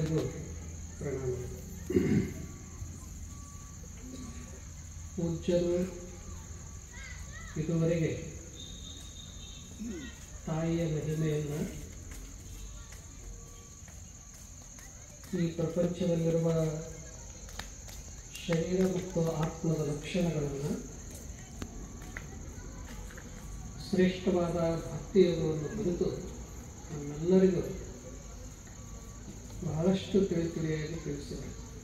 ಎಲ್ಲರಿಗೂ ಪ್ರಣಾಮ ಪೂಜ್ಯರು ಇದುವರೆಗೆ ತಾಯಿಯ ಮಹಿಮೆಯನ್ನು ಈ ಪ್ರಪಂಚದಲ್ಲಿರುವ ಶರೀರ ಮತ್ತು ಆತ್ಮದ ಲಕ್ಷಣಗಳನ್ನು ಶ್ರೇಷ್ಠವಾದ ಭಕ್ತಿಯೋಗವನ್ನು ಕುರಿತು ನಮ್ಮೆಲ್ಲರಿಗೂ ಬಹಳಷ್ಟು ತಿಳಿ ತಿಳಿಯಾಗಿ ತಿಳಿಸಿದೆ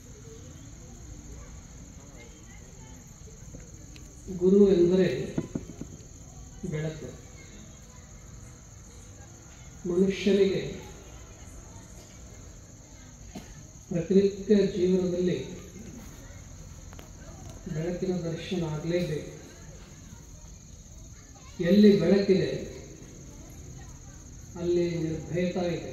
ಗುರು ಎಂದರೆ ಬೆಳಕು ಮನುಷ್ಯನಿಗೆ ಪ್ರತಿನಿತ್ಯ ಜೀವನದಲ್ಲಿ ಬೆಳಕಿನ ದರ್ಶನ ಆಗಲೇಬೇಕು ಎಲ್ಲಿ ಬೆಳಕಿದೆ ಅಲ್ಲಿ ನಿರ್ಭಯತ ಇದೆ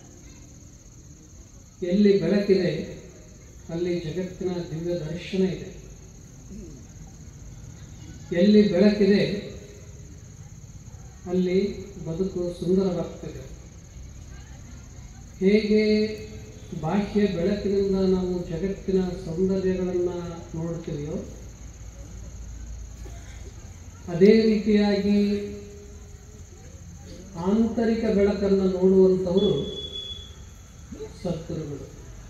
ಎಲ್ಲಿ ಬೆಳಕಿದೆ ಅಲ್ಲಿ ಜಗತ್ತಿನ ದಿವ್ಯ ದರ್ಶನ ಇದೆ ಎಲ್ಲಿ ಬೆಳಕಿದೆ ಅಲ್ಲಿ ಬದುಕು ಸುಂದರವಾಗ್ತದೆ ಹೇಗೆ ಬಾಹ್ಯ ಬೆಳಕಿನಿಂದ ನಾವು ಜಗತ್ತಿನ ಸೌಂದರ್ಯಗಳನ್ನು ನೋಡ್ತೀವಿಯೋ ಅದೇ ರೀತಿಯಾಗಿ ಆಂತರಿಕ ಬೆಳಕನ್ನು ನೋಡುವಂಥವರು ಸದ್ಗುರುಗಳು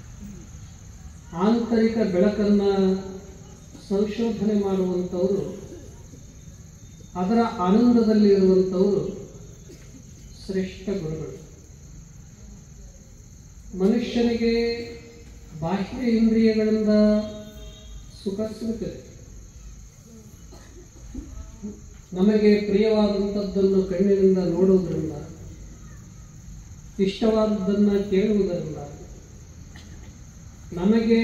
ಆಂತರಿಕ ಬೆಳಕನ್ನು ಸಂಶೋಧನೆ ಮಾಡುವಂಥವರು ಅದರ ಆನಂದದಲ್ಲಿ ಇರುವಂಥವರು ಶ್ರೇಷ್ಠ ಗುರುಗಳು ಮನುಷ್ಯನಿಗೆ ಬಾಹ್ಯ ಇಂದ್ರಿಯಗಳಿಂದ ಸುಖ ಸಿಗುತ್ತದೆ ನಮಗೆ ಪ್ರಿಯವಾದಂಥದ್ದನ್ನು ಕಣ್ಣಿನಿಂದ ನೋಡುವುದರಿಂದ ಇಷ್ಟವಾದದ್ದನ್ನು ಕೇಳುವುದರಿಂದ ನಮಗೆ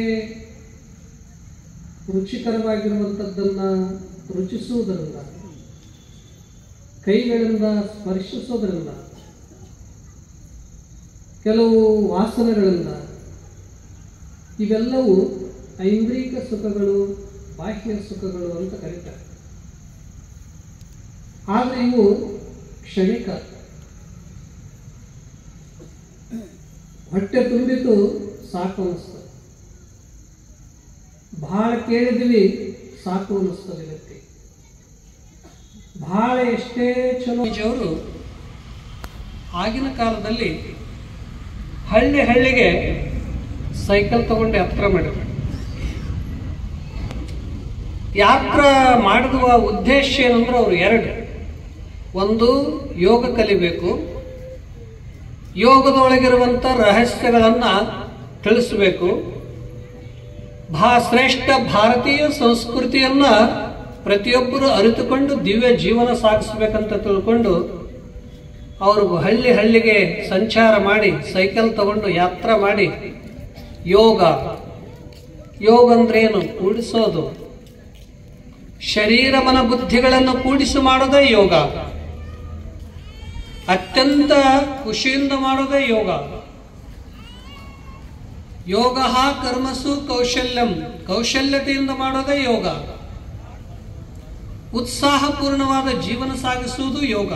ರುಚಿಕರವಾಗಿರುವಂಥದ್ದನ್ನು ರುಚಿಸುವುದರಿಂದ ಕೈಗಳಿಂದ ಸ್ಪರ್ಶಿಸೋದರಿಂದ ಕೆಲವು ವಾಸನೆಗಳಿಂದ ಇವೆಲ್ಲವೂ ಐಂದ್ರಿಕ ಸುಖಗಳು ಬಾಹ್ಯ ಸುಖಗಳು ಅಂತ ಕರೀತಾರೆ ಆದರೆ ಇವು ಕ್ಷಣಿಕ ಹೊಟ್ಟೆ ತುಂಬಿತು ಸಾಕು ಅನ್ನಿಸ್ತದೆ ಬಹಳ ಕೇಳಿದ್ವಿ ಸಾಕು ಅನ್ನಿಸ್ತದೆ ವ್ಯಕ್ತಿ ಬಹಳ ಎಷ್ಟೇ ಚಲೋ ಅವರು ಆಗಿನ ಕಾಲದಲ್ಲಿ ಹಳ್ಳಿ ಹಳ್ಳಿಗೆ ಸೈಕಲ್ ತಗೊಂಡು ಯಾತ್ರೆ ಮಾಡಿದ್ರು ಯಾತ್ರಾ ಮಾಡುವ ಉದ್ದೇಶ ಏನಂದ್ರೆ ಅವರು ಎರಡು ಒಂದು ಯೋಗ ಕಲಿಬೇಕು ಯೋಗದೊಳಗಿರುವಂಥ ರಹಸ್ಯಗಳನ್ನು ತಿಳಿಸಬೇಕು ಭಾ ಶ್ರೇಷ್ಠ ಭಾರತೀಯ ಸಂಸ್ಕೃತಿಯನ್ನ ಪ್ರತಿಯೊಬ್ಬರು ಅರಿತುಕೊಂಡು ದಿವ್ಯ ಜೀವನ ಸಾಗಿಸ್ಬೇಕಂತ ತಿಳ್ಕೊಂಡು ಅವರು ಹಳ್ಳಿ ಹಳ್ಳಿಗೆ ಸಂಚಾರ ಮಾಡಿ ಸೈಕಲ್ ತಗೊಂಡು ಯಾತ್ರೆ ಮಾಡಿ ಯೋಗ ಯೋಗ ಅಂದ್ರೆ ಏನು ಕೂಡಿಸೋದು ಶರೀರ ಮನ ಬುದ್ಧಿಗಳನ್ನು ಕೂಡಿಸಿ ಮಾಡೋದೇ ಯೋಗ ಅತ್ಯಂತ ಖುಷಿಯಿಂದ ಮಾಡೋದೇ ಯೋಗ ಯೋಗ ಕರ್ಮಸು ಕೌಶಲ್ಯಂ ಕೌಶಲ್ಯತೆಯಿಂದ ಮಾಡೋದೇ ಯೋಗ ಉತ್ಸಾಹಪೂರ್ಣವಾದ ಜೀವನ ಸಾಗಿಸುವುದು ಯೋಗ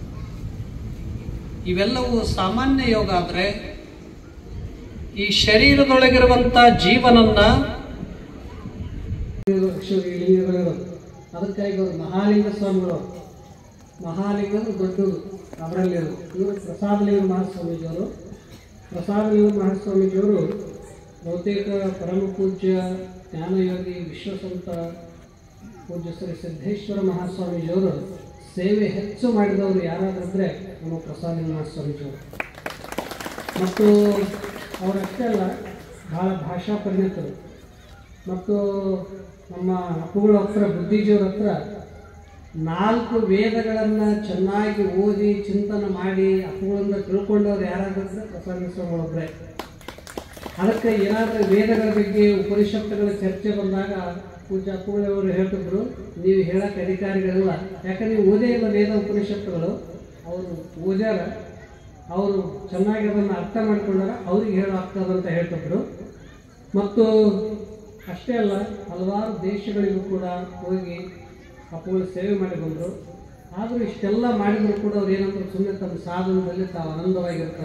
ಇವೆಲ್ಲವೂ ಸಾಮಾನ್ಯ ಯೋಗ ಆದರೆ ಈ ಶರೀರದೊಳಗಿರುವಂತ ಜೀವನನ್ನ ಅದಕ್ಕಾಗಿ ಅವರು ಮಹಾಲಿಂಗ ಸ್ವಾಮಿಗಳು ಮಹಾಲಿಂಗರು ದೊಡ್ಡದು ಅವರಲ್ಲಿ ಇವರು ಪ್ರಸಾದಲಿಂಗ ಮಹಾಸ್ವಾಮೀಜಿಯವರು ಪ್ರಸಾದಲಿಂಗ ಮಹಾಸ್ವಾಮೀಜಿಯವರು ಬಹುತೇಕ ಪರಮ ಪೂಜ್ಯ ಜ್ಞಾನಯೋಗಿ ವಿಶ್ವಸಂತ ಪೂಜ್ಯ ಶ್ರೀ ಸಿದ್ದೇಶ್ವರ ಮಹಾಸ್ವಾಮೀಜಿಯವರು ಸೇವೆ ಹೆಚ್ಚು ಮಾಡಿದವರು ಯಾರಾದಂದರೆ ನಮ್ಮ ಪ್ರಸಾದಲಿಂಗ ಮಹಾಸ್ವಾಮೀಜಿಯವರು ಮತ್ತು ಅವರಷ್ಟೇ ಅಲ್ಲ ಬಹಳ ಭಾಷಾ ಪರಿಣಿತರು ಮತ್ತು ನಮ್ಮ ಅಪ್ಪುಗಳ ಹತ್ರ ಬುದ್ಧಿಜಿಯವ್ರ ಹತ್ರ ನಾಲ್ಕು ವೇದಗಳನ್ನು ಚೆನ್ನಾಗಿ ಓದಿ ಚಿಂತನೆ ಮಾಡಿ ಅಪ್ಪುಗಳಿಂದ ತಿಳ್ಕೊಂಡವ್ರು ಯಾರಾದ್ರೆ ಪ್ರಸಾದ ಸ್ವಾಮಿಗಳೊಬ್ಬರೇ ಅದಕ್ಕೆ ಏನಾದರೂ ವೇದಗಳ ಬಗ್ಗೆ ಉಪನಿಷತ್ತುಗಳ ಚರ್ಚೆ ಬಂದಾಗ ಪೂಜಾ ಅಪ್ಪುಗಳವರು ಹೇಳ್ತಿದ್ರು ನೀವು ಹೇಳಕ್ಕೆ ಅಧಿಕಾರಿಗಳಿಲ್ಲ ಯಾಕಂದ್ರೆ ನೀವು ಓದೇ ಇಲ್ಲ ವೇದ ಉಪನಿಷತ್ತುಗಳು ಅವರು ಓದ್ಯಾರ ಅವರು ಚೆನ್ನಾಗಿ ಅದನ್ನು ಅರ್ಥ ಮಾಡ್ಕೊಂಡಾರ ಅವ್ರಿಗೆ ಹೇಳೋ ಆಗ್ತದಂತ ಹೇಳ್ತಿದ್ರು ಮತ್ತು ಅಷ್ಟೇ ಅಲ್ಲ ಹಲವಾರು ದೇಶಗಳಿಗೂ ಕೂಡ ಹೋಗಿ ಅಪ್ಪುಗಳು ಸೇವೆ ಮಾಡಿ ಬಂದರು ಆದರೂ ಇಷ್ಟೆಲ್ಲ ಮಾಡಿದ್ರು ಕೂಡ ಅವ್ರು ಏನಂದ್ರೆ ಸುಮ್ಮನೆ ತಮ್ಮ ಸಾಧನದಲ್ಲಿ ತಾವು ಆನಂದವಾಗಿರ್ತಾರೆ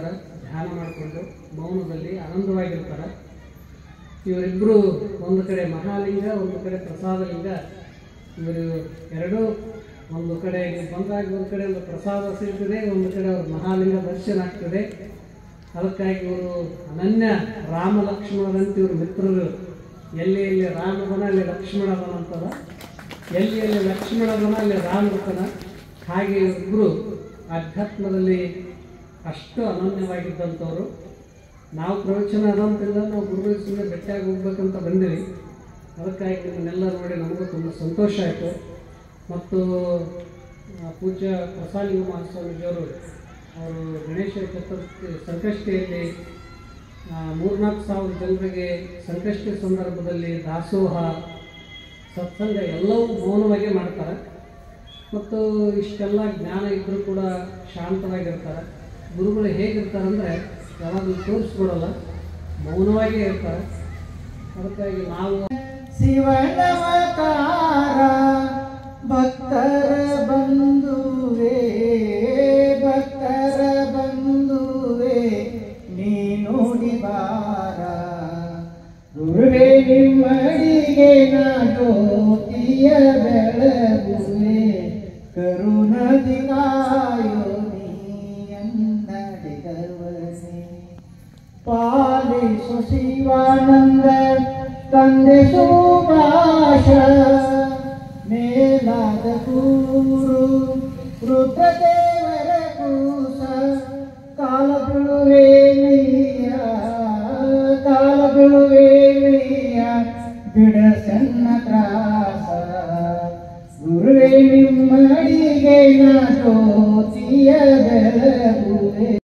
ಧ್ಯಾನ ಮಾಡಿಕೊಂಡು ಮೌನದಲ್ಲಿ ಆನಂದವಾಗಿರ್ತಾರೆ ಇವರಿಬ್ಬರು ಒಂದು ಕಡೆ ಮಹಾಲಿಂಗ ಒಂದು ಕಡೆ ಪ್ರಸಾದಲಿಂಗ ಇವರು ಎರಡೂ ಒಂದು ಕಡೆ ನೀವು ಬಂದಾಗ ಒಂದು ಕಡೆ ಒಂದು ಪ್ರಸಾದ ಸಿಗ್ತದೆ ಒಂದು ಕಡೆ ಅವ್ರ ಮಹಾಲಿಂಗ ದರ್ಶನ ಆಗ್ತದೆ ಅದಕ್ಕಾಗಿ ಇವರು ಅನನ್ಯ ರಾಮ ಲಕ್ಷ್ಮಣರಂತ ಇವರು ಮಿತ್ರರು ಎಲ್ಲಿ ಎಲ್ಲಿ ರಾಮದನ ಅಲ್ಲಿ ಲಕ್ಷ್ಮಣದನ ಅಂತದ ಎಲ್ಲಿ ಎಲ್ಲಿ ಲಕ್ಷ್ಮಣದನ ಅಲ್ಲಿ ರಾಮದನ ಹಾಗೆ ಇವರಿಬ್ಬರು ಅಧ್ಯಾತ್ಮದಲ್ಲಿ ಅಷ್ಟು ಅನನ್ಯವಾಗಿದ್ದಂಥವ್ರು ನಾವು ಪ್ರವಚನ ಅದಂತಿಲ್ಲ ನಾವು ಗುರುಗಳ ಸುಮ್ಮನೆ ಭೇಟಿಯಾಗಿ ಹೋಗ್ಬೇಕಂತ ಬಂದಿವಿ ಅದಕ್ಕಾಗಿ ನಿಮ್ಮನ್ನೆಲ್ಲ ನೋಡಿ ನಮಗೂ ತುಂಬ ಸಂತೋಷ ಆಯಿತು ಮತ್ತು ಆ, ಪೂಜ್ಯ ಪ್ರಸಾಲಿಂಗ ಮಹಾಸ್ವಾಮೀಜಿಯವರು ಅವರು ಗಣೇಶ ಚತುರ್ಥಿ ಸಂಕಷ್ಟಿಯಲ್ಲಿ ಆ, ಮೂರ್ನಾಲ್ಕು ಸಾವಿರ ಜನರಿಗೆ ಸಂಕಷ್ಟಿ ಸಂದರ್ಭದಲ್ಲಿ ದಾಸೋಹ ಸತ್ಸಂಗ ಎಲ್ಲವೂ ಮೌನವಾಗಿ ಮಾಡ್ತಾರೆ ಮತ್ತು ಇಷ್ಟೆಲ್ಲ ಜ್ಞಾನ ಇದ್ದರೂ ಕೂಡ ಶಾಂತವಾಗಿರ್ತಾರೆ ಗುರುಗಳು ಹೇಗಿರ್ತಾರೆ ಅಂದರೆ ಯಾವಾಗಲೂ ತೋರಿಸ್ಕೊಡಲ್ಲ ಮೌನವಾಗೇ ಇರ್ತಾರೆ ಅದಕ್ಕಾಗಿ ನಾವು ಶಿವನವತಾರ ಭಕ್ತರ ಬಂಧುವೆ ಭಕ್ತರ ಬಂಧುವೆ ನೀ ನೋಡಿ ಬಾರ ಗುರುವೆ ನಿಮ್ಮಡಿಗೆ ನಾ ಜ್ಯೋತಿಯ ಬೆಳಗುವೆ ಕರುಣದಿ ಕಾಯೋ ನೀ ಅನ್ನಡಿಗವನೇ ಪಾಲಿಸು ಶಿವಾನಂದ ತಂದೆ ಸುಭಾಷ ಮೇಲಾದ ಕೂರು ರುದ್ರದೇವರ ಕೂಸ ಕಾಲ ಬೀಳುವೇಲಿಯ ಕಾಲ ಬೀಳುವೇಲಿಯ ಬಿಡಸನ್ನ ತ್ರಾಸ ಗುರುವೇ ನಿಮ್ಮಡಿಗೆ ನಾ ಜ್ಯೋತಿಯ ಬೆಳಗುವೆ